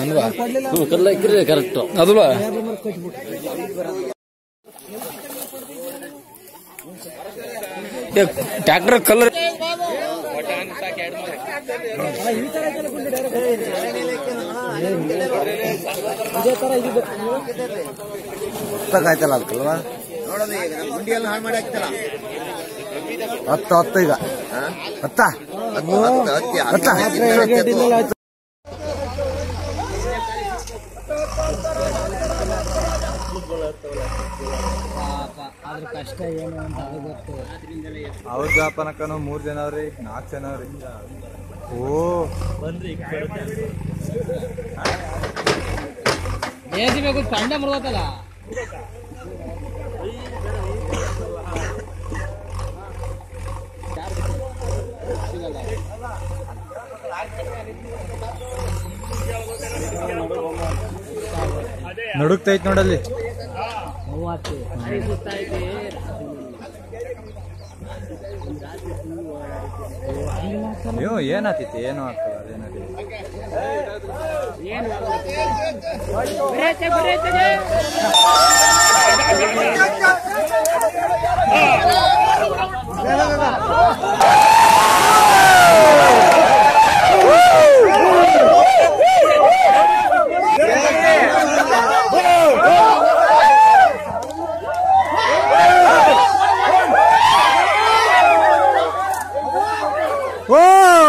ಅಲ್ವಾ ಕಲ್ಲ ಇಕ್ಕಿದ್ರೆ ಕರೆಕ್ಟ್ ಅದಲ್ವಾ ಟ್ರ್ಯಾಕ್ಟರ್ ಕಲರ್ ಆಯ್ತಲ್ಲ ಅದಕ್ಕಲ್ವಾ ಹತ್ತು ಹತ್ತು ಈಗ ಹತ್ತ ಹತ್ತ ಅವ್ರ ಜಾಪನಕ್ಕನು ಮೂರ್ ಜನ ಅವ್ರಿ ನಾಲ್ಕು ಜನ ಅವ್ರಿ ಓ ತಂಡ ಮುರಿದತ್ತಲ್ಲ ನಡುಕ್ತೈತ್ ನೋಡಲ್ಲಿ ಅಯ್ಯೋ ಏನಾತೈತಿ ಏನು ಆಗ್ತದ ಅದೇನಾಗಲಿ ಓ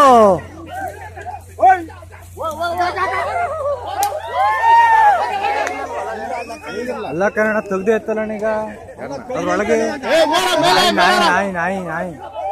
ಅಲ್ಲ ಕನ್ನಡ ತೆಗ್ದು ಎತ್ತಲ್ಲ ಈಗ ಅದ್ರೊಳಗೆ ನಾಯಿ ನಾಯಿ ನಾಯಿ ನಾಯಿ ನಾಯಿ